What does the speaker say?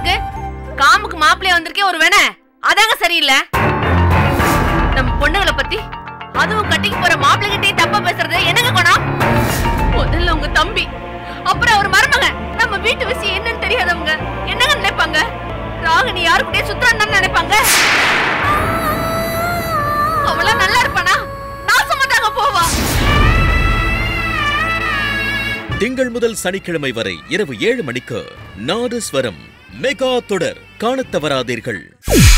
இருக்கு காமுக்கு மாப்பிள்ளைய வந்திருக்கே ஒரு வேண அதாங்க சரியில்லை நம்ம பொண்ணுங்களை பத்தி அதுவும் கட்டிக்கு போற மாப்பிள்ளைகிட்டே தப்பா பேசுறது என்னங்க குணம் முதல்ல உங்க தம்பி அப்புறம் அவர் மருமக நம்ம வீட்டு விஷயம் என்னன்னு தெரியாதவங்க என்னங்க நினைப்பாங்க ராகினி யாரு கூடயே சுத்துறான்னு நினைப்பாங்க அவளா நல்லா இருப்பானா நாசமா தாங்க போவா திங்கள் முதல் சனிக்கிழமை வரை இரவு ஏழு மணிக்கு நாடு ஸ்வரம் மெகா தொடர் காணத் தவறாதீர்கள்